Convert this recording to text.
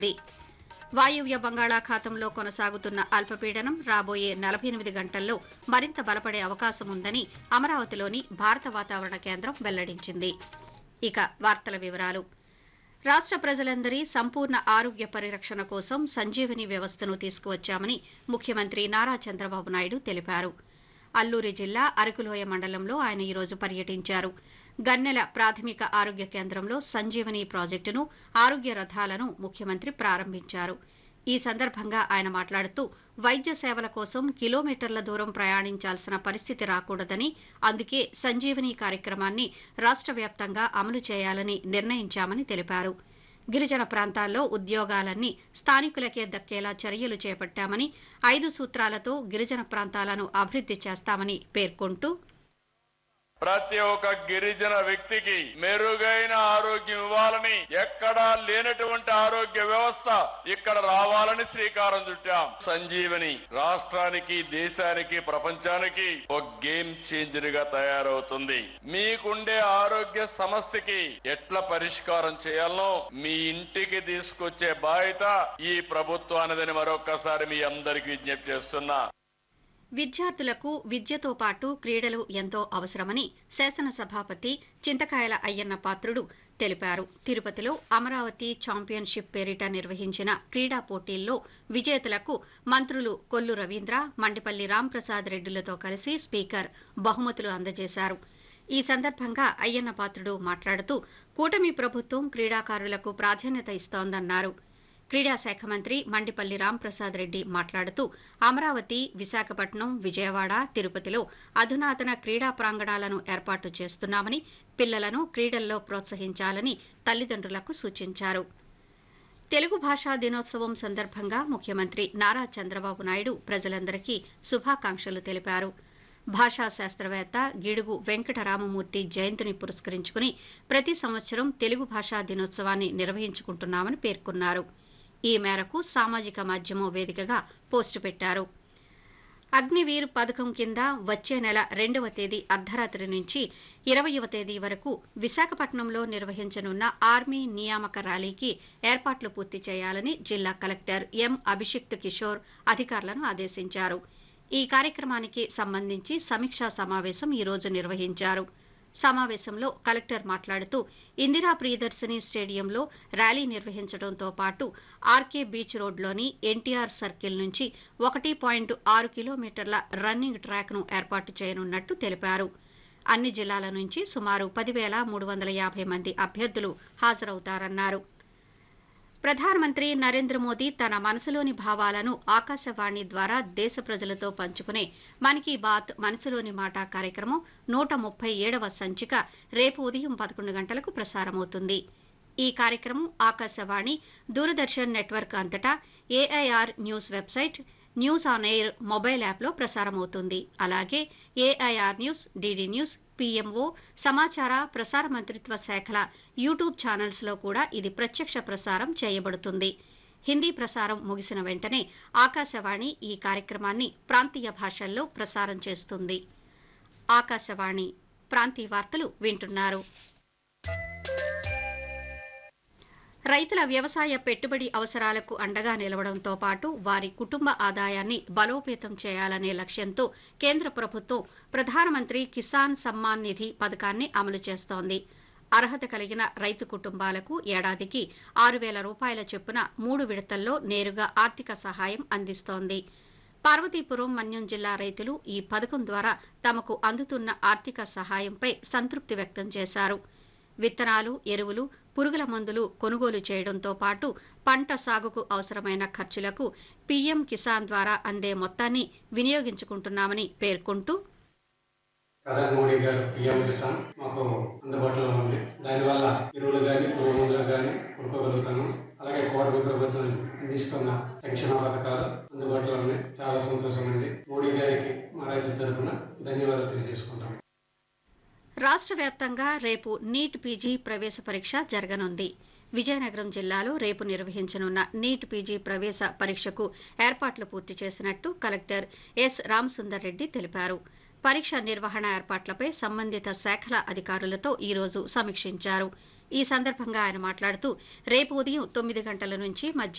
ఉంది వాయువ్య బంగాళాఖాతంలో కొనసాగుతున్న అల్పపీడనం రాబోయే నలభై ఎనిమిది గంటల్లో మరింత బలపడే అవకాశం ఉందని అమరావతిలోని భారత వాతావరణ కేంద్రం వెల్లడించింది ఇక వార్తల వివరాలు రాష్ట్ర ప్రజలందరి సంపూర్ణ ఆరోగ్య పరిరక్షణ కోసం సంజీవని వ్యవస్థను తీసుకువచ్చామని ముఖ్యమంత్రి నారా చంద్రబాబు నాయుడు తెలిపారు అల్లూరి జిల్లా అరకులోయ మండలంలో ఆయన ఈరోజు పర్యటించారు గన్నెల ప్రాథమిక ఆరోగ్య కేంద్రంలో సంజీవని ప్రాజెక్టును ఆరోగ్య రథాలను ముఖ్యమంత్రి ప్రారంభించారు ఈ సందర్భంగా ఆయన మాట్లాడుతూ వైద్య సేవల కోసం కిలోమీటర్ల దూరం ప్రయాణించాల్సిన పరిస్థితి రాకూడదని అందుకే సంజీవని కార్యక్రమాన్ని రాష్ట్ర వ్యాప్తంగా అమలు చేయాలని నిర్ణయించామని తెలిపారు గిరిజన ప్రాంతాల్లో ఉద్యోగాలన్నీ స్థానికులకే దక్కేలా చర్యలు చేపట్టామని ఐదు సూత్రాలతో గిరిజన ప్రాంతాలను అభివృద్ది చేస్తామని పేర్కొంటూ ప్రతి ఒక్క గిరిజన వ్యక్తికి మెరుగైన ఆరోగ్యం ఇవ్వాలని ఎక్కడా లేనటువంటి ఆరోగ్య వ్యవస్థ ఇక్కడ రావాలని శ్రీకారం చుట్టాం సంజీవని రాష్ట్రానికి దేశానికి ప్రపంచానికి ఒక గేమ్ చేంజర్ గా తయారవుతుంది మీకుండే ఆరోగ్య సమస్యకి ఎట్లా పరిష్కారం చేయాలనో మీ ఇంటికి తీసుకొచ్చే బాధ్యత ఈ ప్రభుత్వానిదని మరొక్కసారి మీ అందరికీ విజ్ఞప్తి చేస్తున్నా విద్యార్థులకు విద్యతో పాటు క్రీడలు ఎంతో అవసరమని శాసనసభాపతి చింతకాయల అయ్యన్న పాత్రుడు తెలిపారు తిరుపతిలో అమరావతి ఛాంపియన్షిప్ పేరిట నిర్వహించిన క్రీడా పోటీల్లో విజేతలకు మంత్రులు కొల్లు రవీంద్ర మండిపల్లి రాంప్రసాద్ రెడ్డిలతో కలిసి స్పీకర్ బహుమతులు అందజేశారు ఈ సందర్భంగా అయ్యన్న పాత్రుడు మాట్లాడుతూ కూటమి ప్రభుత్వం క్రీడాకారులకు ప్రాధాన్యత ఇస్తోందన్నారు క్రీడా శాఖ మంత్రి మండిపల్లి రాంప్రసాద్ రెడ్డి మాట్లాడుతూ అమరావతి విశాఖపట్నం విజయవాడ తిరుపతిలో అధునాతన క్రీడా ప్రాంగణాలను ఏర్పాటు చేస్తున్నామని పిల్లలను క్రీడల్లో ప్రోత్సహించాలని తల్లిదండ్రులకు సూచించారు తెలుగు భాషా దినోత్సవం సందర్భంగా ముఖ్యమంత్రి నారా చంద్రబాబు నాయుడు ప్రజలందరికీ శుభాకాంక్షలు తెలిపారు భాషా శాస్త్రవేత్త గిడుగు వెంకటరామమూర్తి జయంతిని పురస్కరించుకుని ప్రతి సంవత్సరం తెలుగు భాషా దినోత్సవాన్ని నిర్వహించుకుంటున్నామని పేర్కొన్నారు ఈ మేరకు సామాజిక మాధ్యమం వేదికగా పోస్టు పెట్టారు అగ్నివీర్ పథకం కింద వచ్చే నెల రెండవ తేదీ అర్ధరాత్రి నుంచి ఇరవయవ తేదీ వరకు విశాఖపట్నంలో నిర్వహించనున్న ఆర్మీ నియామక ర్యాలీకి ఏర్పాట్లు పూర్తి చేయాలని జిల్లా కలెక్టర్ ఎం అభిషిక్త్ కిషోర్ అధికారులను ఆదేశించారు ఈ కార్యక్రమానికి సంబంధించి సమీక్షా సమావేశం ఈ రోజు నిర్వహించారు సమావేశంలో కలెక్టర్ మాట్లాడుతూ ఇందిరా ప్రియదర్శిని స్టేడియంలో ర్యాలీ నిర్వహించడంతో పాటు ఆర్కే బీచ్ రోడ్లోని ఎన్టీఆర్ సర్కిల్ నుంచి ఒకటి పాయింట్ ఆరు కిలోమీటర్ల రన్నింగ్ ట్రాక్ను ఏర్పాటు చేయనున్నట్టు తెలిపారు అన్ని జిల్లాల నుంచి సుమారు పదివేల మూడు వందల యాభై మంది అభ్యర్థులు హాజరవుతారన్నారు ప్రధానమంత్రి నరేంద్ర మోదీ తన మనసులోని భావాలను ఆకాశవాణి ద్వారా దేశ ప్రజలతో పంచుకునే మన్ కీ బాత్ మనసులోని మాట కార్యక్రమం నూట ముప్పై ఏడవ సంచిక రేపు ఉదయం పదకొండు గంటలకు ప్రసారమవుతుంది ఈ కార్యక్రమం ఆకాశవాణి దూరదర్శన్ నెట్వర్క్ అంతటా AIR news website news on air mobile యాప్లో ప్రసారమవుతుంది అలాగే AIR news DD news PMO సమాచార ప్రసార మంత్రిత్వ శాఖల యూట్యూబ్ ఛానల్స్లో కూడా ఇది ప్రత్యక్ష ప్రసారం చేయబడుతుంది హిందీ ప్రసారం ముగిసిన వెంటనే ఆకాశవాణి ఈ కార్యక్రమాన్ని ప్రాంతీయ భాషల్లో ప్రసారం చేస్తుంది ఆకాశవాణి ప్రాంతీయ వార్తలు వింటున్నారు రైతుల వ్యవసాయ పెట్టుబడి అవసరాలకు అండగా నిలవడంతో పాటు వారి కుటుంబ ఆదాయాన్ని బలోపేతం చేయాలనే లక్ష్యంతో కేంద్ర ప్రభుత్వం ప్రధానమంత్రి కిసాన్ సమ్మాన్ నిధి పథకాన్ని అమలు చేస్తోంది అర్హత కలిగిన రైతు కుటుంబాలకు ఏడాదికి ఆరు వేల రూపాయల చొప్పున మూడు విడతల్లో నేరుగా ఆర్థిక సహాయం అందిస్తోంది పార్వతీపురం మన్యం జిల్లా రైతులు ఈ పథకం ద్వారా తమకు అందుతున్న ఆర్థిక సహాయంపై సంతృప్తి వ్యక్తం చేశారు విత్తనాలు ఎరువులు పురుగుల మందులు కొనుగోలు చేయడంతో పాటు పంట సాగుకు అవసరమైన ఖర్చులకు పీఎం కిసాన్ ద్వారా అందే మొత్తాన్ని వినియోగించుకుంటున్నామని పేర్కొంటూ ప్రధాని మోడీ గారు పిఎం కిసాన్ మాకు అందుబాటులో ఉంది దానివల్ల ఎరువులు కానీ పురుగు మందులు కానీ కొనుక్కోగలుగుతాము అలాగే కోటమి ప్రభుత్వం అందిస్తున్న సంక్షేమ పథకాలు అందుబాటులో ఉన్నాయి చాలా సంతోషం అండి మోడీ గారికి మా రైతుల తరఫున ధన్యవాదాలు తెలియజేసుకుంటాం రాష్ట్ర వ్యాప్తంగా రేపు నీట్ పీజీ ప్రవేశ పరీక్ష జరగనుంది విజయనగరం జిల్లాలో రేపు నిర్వహించనున్న నీట్ పీజీ ప్రవేశ పరీక్షకు ఏర్పాట్లు పూర్తి చేసినట్టు కలెక్టర్ ఎస్ రామసుందర్ రెడ్డి తెలిపారు పరీక్ష నిర్వహణ ఏర్పాట్లపై సంబంధిత శాఖల అధికారులతో ఈ రోజు సమీక్షించారు ఈ సందర్భంగా ఆయన మాట్లాడుతూ రేపు ఉదయం తొమ్మిది గంటల నుంచి మధ్య